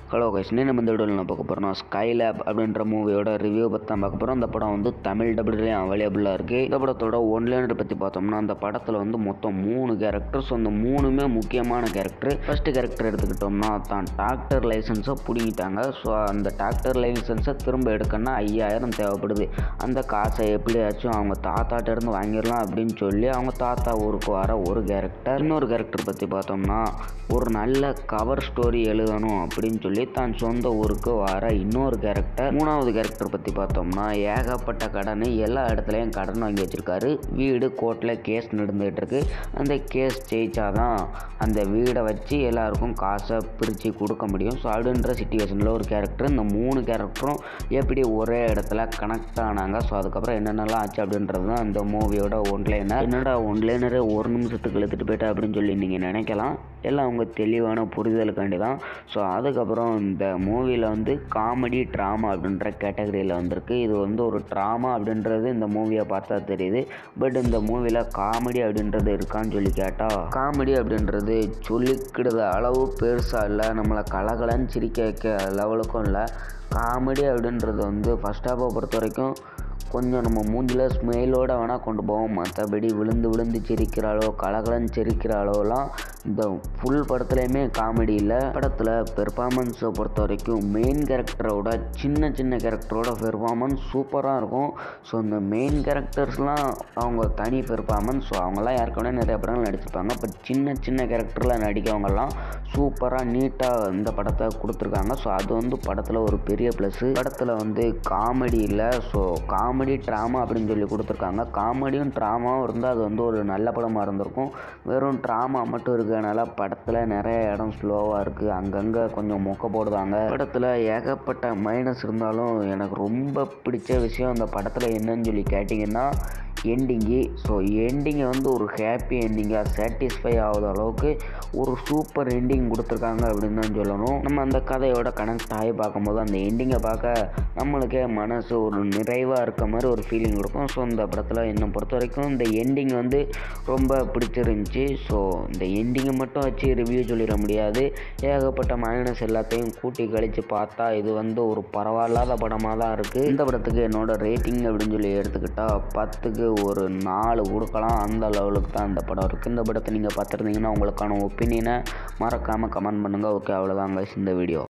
hello guys நம்ம இந்த வீடியோவில் நான் பார்க்க போகிறோம் ஸ்கைலேப் அப்படின்ற மூவியோட ரிவ்யூ பற்றி தான் பார்க்க போகிறோம் அந்த படம் வந்து தமிழ் டபுள்லேயும் அவைலபிளாக இருக்குது இந்த படத்தோட ஒன்லைனர் பற்றி பார்த்தோம்னா அந்த படத்தில் வந்து மொத்தம் மூணு கேரக்டர்ஸ் அந்த மூணுமே முக்கியமான கேரக்டர் ஃபஸ்ட்டு கேரக்டர் எடுத்துக்கிட்டோம்னா தான் டாக்டர் லைசன்ஸை பிடிங்கிட்டாங்க ஸோ அந்த டாக்டர் லைசன்ஸை திரும்ப எடுக்கணும்னா ஐயாயிரம் தேவைப்படுது அந்த காசை எப்படியாச்சும் அவங்க தாத்தாட்ட இருந்து வாங்கிடலாம் அப்படின்னு சொல்லி அவங்க தாத்தா ஊருக்கு வர ஒரு கேரக்டர் இன்னொரு கேரக்டர் பற்றி பார்த்தோம்னா ஒரு நல்ல கவர் ஸ்டோரி எழுதணும் அப்படின்னு சொல்லி தான் சொந்த ஊருக்கு வர இன்னொரு கேரக்டர் மூணாவது கேரக்டர் பற்றி பார்த்தோம்னா ஏகப்பட்ட கடனை எல்லா இடத்துலையும் கடன் வாங்கி வச்சிருக்காரு வீடு கோர்ட்டில் கேஸ் நடந்துகிட்டு இருக்கு அந்த கேஸ் ஜெயிச்சாதான் அந்த வீடை வச்சு எல்லாருக்கும் காசை பிரித்து கொடுக்க முடியும் ஸோ அப்படின்ற சுச்சுவேஷனில் ஒரு கேரக்டர் இந்த மூணு கேரக்டரும் எப்படி ஒரே இடத்துல கனெக்ட் ஆனாங்க ஸோ அதுக்கப்புறம் என்னென்னலாம் ஆச்சு அப்படின்றது தான் இந்த மூவியோட ஒன்லைனர் என்னடா ஒன்லைனரே ஒரு நிமிஷத்துக்கு இழுத்துட்டு போயிட்டா அப்படின்னு சொல்லி நீங்கள் நினைக்கலாம் எல்லாம் அவங்க தெளிவான புரிதலுக்காண்டி தான் ஸோ அதுக்கப்புறம் இந்த மூவியில் வந்து காமெடி ட்ராமா அப்படின்ற கேட்டகரியில் வந்திருக்கு இது வந்து ஒரு ட்ராமா அப்படின்றது இந்த மூவியை பார்த்தா தெரியுது பட் இந்த மூவியில் காமெடி அப்படின்றது இருக்கான்னு சொல்லி கேட்டால் காமெடி அப்படின்றது சொல்லிக்கிடுத அளவு பெருசாக இல்லை நம்மளை கலகலன்னு சிரிக்க வைக்க லெவலுக்கும் இல்லை காமெடி அப்படின்றது வந்து ஃபஸ்ட் ஹாஃபை பொறுத்த வரைக்கும் கொஞ்சம் நம்ம மூஞ்சில் ஸ்மெயிலோட வேணால் கொண்டு போவோம் மற்றபடி விழுந்து விழுந்து சிரிக்கிறாளோ கலகலன்னு சிரிக்கிறாளோலாம் இந்த ஃபுல் படத்துலையுமே காமெடி இல்லை படத்தில் பெர்ஃபார்மன்ஸை பொறுத்த வரைக்கும் மெயின் கேரக்டரோட சின்ன சின்ன கேரக்டரோட பெர்ஃபார்மன்ஸ் சூப்பராக இருக்கும் ஸோ இந்த மெயின் கேரக்டர்ஸ்லாம் அவங்க தனி பெர்ஃபார்மன்ஸ் ஸோ அவங்கெல்லாம் ஏற்கனவே நிறைய படங்கள் நடிச்சிருப்பாங்க பட் சின்ன சின்ன கேரக்டரில் நடிக்கவங்கெல்லாம் சூப்பராக நீட்டாக இந்த படத்தை கொடுத்துருக்காங்க ஸோ அது வந்து படத்தில் ஒரு பெரிய ப்ளஸ்ஸு படத்தில் வந்து காமெடி இல்லை ஸோ காமெடி ட்ராமா அப்படின்னு சொல்லி கொடுத்துருக்காங்க காமெடியும் ட்ராமாவும் இருந்தால் அது வந்து ஒரு நல்ல படமாக இருந்திருக்கும் வெறும் ட்ராமா மட்டும் இருக்கிறதுனால படத்தில் நிறைய இடம் ஸ்லோவாக இருக்குது அங்கங்கே கொஞ்சம் மொக்க போடுதாங்க படத்தில் ஏகப்பட்ட மைனஸ் இருந்தாலும் எனக்கு ரொம்ப பிடிச்ச விஷயம் அந்த படத்தில் என்னன்னு சொல்லி கேட்டிங்கன்னா எண்டிங்கு ஸோ எண்டிங்கை வந்து ஒரு ஹாப்பி எண்டிங்காக சாட்டிஸ்ஃபை ஆகாத அளவுக்கு ஒரு சூப்பர் எண்டிங் கொடுத்துருக்காங்க அப்படின்னு தான் சொல்லணும் நம்ம அந்த கதையோட கனெக்ட் ஆகி பார்க்கும்போது அந்த எண்டிங்கை பார்க்க நம்மளுக்கே மனசு ஒரு நிறைவாக இருக்க மாதிரி ஒரு ஃபீலிங் கொடுக்கும் ஸோ இந்த படத்தில் என்னை பொறுத்த வரைக்கும் இந்த எண்டிங் வந்து ரொம்ப பிடிச்சிருந்துச்சி ஸோ இந்த எண்டிங்கை மட்டும் வச்சு ரிவ்யூ சொல்லிட முடியாது ஏகப்பட்ட மைனஸ் எல்லாத்தையும் கூட்டி கழித்து பார்த்தா இது வந்து ஒரு பரவாயில்லாத படமாக தான் இருக்குது இந்த படத்துக்கு என்னோட ரேட்டிங் அப்படின்னு சொல்லி எடுத்துக்கிட்டால் பத்துக்கு ஒரு நாலு கொடுக்கலாம் அந்த லெவலுக்கு தான் இந்த படம் இருக்குது இந்த படத்தை நீங்கள் பார்த்துருந்தீங்கன்னா உங்களுக்கான ஒப்பீனியனை மறக்காமல் கமெண்ட் பண்ணுங்கள் ஓகே அவ்வளோதான் guys இந்த வீடியோ